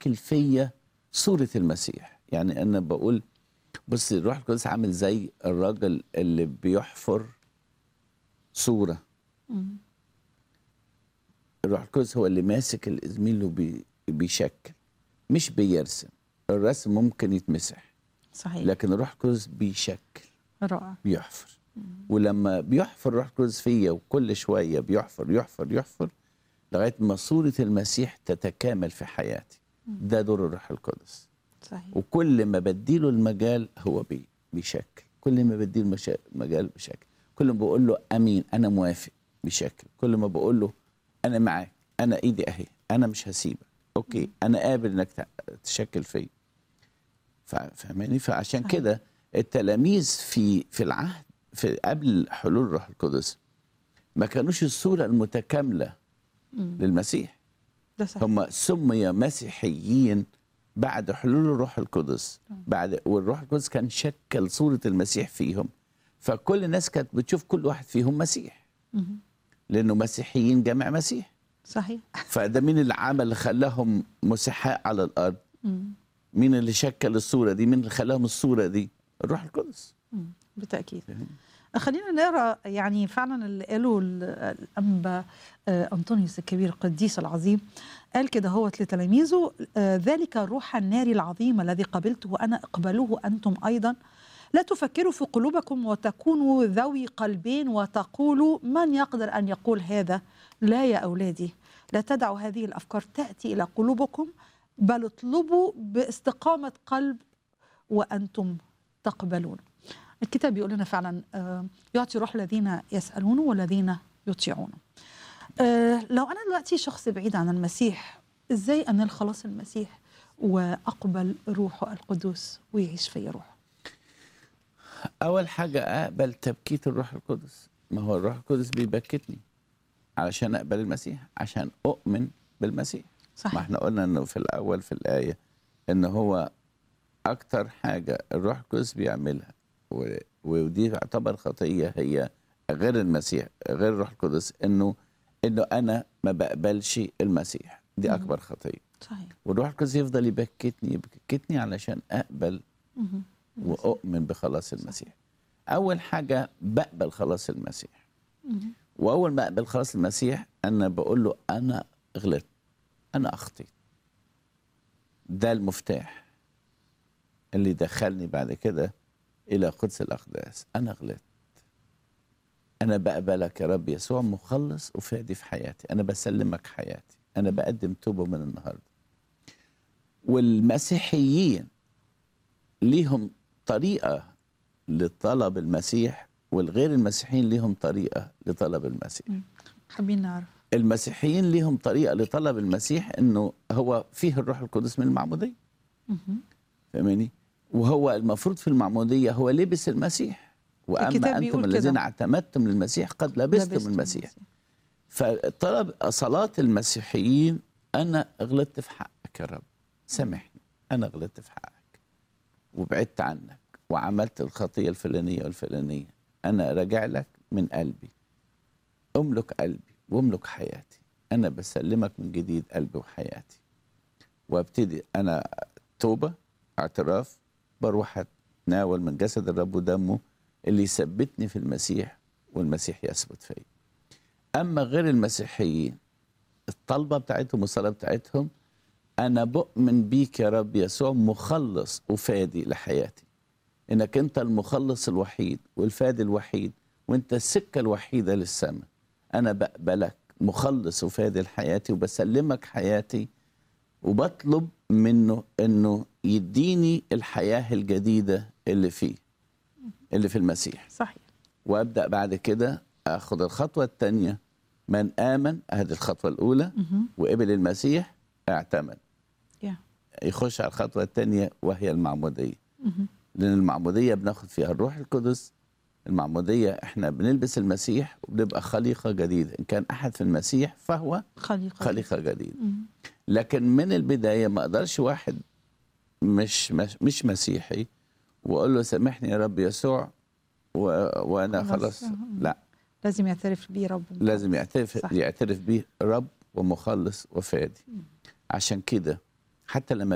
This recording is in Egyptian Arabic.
يشكل فيا صورة المسيح يعني أنا بقول بص الروح القدس عامل زي الراجل اللي بيحفر صورة مم. الروح القدس هو اللي ماسك الإزميل وبي- بيشكل مش بيرسم الرسم ممكن يتمسح صحيح لكن الروح القدس بيشكل رائع بيحفر ولما بيحفر الروح القدس فيا وكل شويه بيحفر يحفر يحفر لغايه ما صوره المسيح تتكامل في حياتي ده دور الروح القدس صحيح وكل ما بديله المجال هو بي بيشكل كل ما بديله المشا- المجال بيشكل كل ما بقول له امين انا موافق بيشكل كل ما بقول له انا معاك انا ايدي اهي انا مش هسيبك اوكي انا قابل انك تع- تشكل فيا فا- فاهماني فعشان صحيح. كده التلاميذ في في العهد في قبل حلول الروح القدس ما كانوش الصوره المتكامله مم. للمسيح ده صحيح هم سمي مسيحيين بعد حلول الروح القدس بعد والروح القدس كان شكل صورة المسيح فيهم فكل الناس كانت بتشوف كل واحد فيهم مسيح مم. لأنه مسيحيين جمع مسيح صحيح فده مين اللي عمل اللي خلاهم مسحاء على الأرض مم. مين اللي شكل الصورة دي مين اللي خلاهم الصورة دي الروح القدس مم. بالتأكيد خلينا نقرا يعني فعلا اللي قاله ال- الانبا آه، انطونيوس الكبير القديس العظيم قال كده هو لتلاميذه آه، ذلك الروح الناري العظيم الذي قبلته انا اقبلوه انتم ايضا لا تفكروا في قلوبكم وتكونوا ذوي قلبين وتقولوا من يقدر ان يقول هذا لا يا اولادي لا تدعوا هذه الافكار تاتي الى قلوبكم بل اطلبوا باستقامه قلب وانتم تقبلون الكتاب بيقول لنا فعلا آه، يعطي روح الذين يسألونه والذين يطيعونه آه، لو أنا دلوقتي شخص بعيد عن المسيح إزاي أنال خلاص المسيح وأقبل روحه القدوس ويعيش في روحه أول حاجة أقبل تبكيت الروح القدس ما هو الروح القدس بيبكتني علشان أقبل المسيح عشان أؤمن بالمسيح ما صحيح احنا قلنا انه في الاول في الايه ان هو اكتر حاجه الروح القدس بيعملها و- ودي تعتبر خطيه هي غير المسيح غير الروح القدس انه انه انا ما بقبلش المسيح دي مم. اكبر خطيه صحيح والروح القدس يفضل يبكتني يبكتني علشان اقبل مهم. واؤمن بخلاص المسيح اول حاجه بقبل خلاص المسيح مهم. واول ما اقبل خلاص المسيح انا بقول له انا غلطت انا اخطيت ده المفتاح اللي دخلني بعد كده الى قدس الاقداس انا غلطت انا بقبلك يا رب يسوع مخلص وفادي في حياتي انا بسلمك حياتي انا بقدم توبه من النهارده والمسيحيين ليهم طريقه لطلب المسيح والغير المسيحيين ليهم طريقه لطلب المسيح حابين نعرف المسيحيين ليهم طريقه لطلب المسيح انه هو فيه الروح القدس من المعموديه مهم. فاهماني وهو المفروض في المعموديه هو لبس المسيح واما الكتاب انتم بيقول الذين كده. اعتمدتم للمسيح قد لبستم لبستم المسيح فطلب صلاه المسيحيين انا غلطت في حقك يا رب سامحني انا غلطت في حقك وبعدت عنك وعملت الخطيه الفلانيه والفلانيه انا راجع لك من قلبي املك قلبي واملك حياتي انا بسلمك من جديد قلبي وحياتي وابتدي انا توبه اعتراف بروح اتناول من جسد الرب ودمه اللي يثبتني في المسيح والمسيح يثبت فيا اما غير المسيحيين الطلبه بتاعتهم والصلاه بتاعتهم انا بؤمن بيك يا رب يسوع مخلص وفادي لحياتي انك انت المخلص الوحيد والفادي الوحيد وانت السكه الوحيده للسماء انا بقبلك مخلص وفادي لحياتي وبسلمك حياتي وبطلب منه انه يديني الحياه الجديده اللي فيه اللي في المسيح صحيح وابدا بعد كده اخد الخطوه الثانيه من امن هذه الخطوه الاولى مهم. وقبل المسيح اعتمد يا. يخش على الخطوه الثانيه وهي المعموديه مهم. لان المعموديه بناخد فيها الروح القدس المعموديه احنا بنلبس المسيح وبنبقى خليقه جديده ان كان احد في المسيح فهو خليقة خليقه جديده مهم. لكن من البدايه ما اقدرش واحد مش مش, مش مسيحي واقول له سامحني يا رب يسوع و... وانا خلاص. خلاص مم. لا لازم يعترف بيه رب لازم يعترف صح. يعترف بيه رب ومخلص وفادي عشان كده حتى لما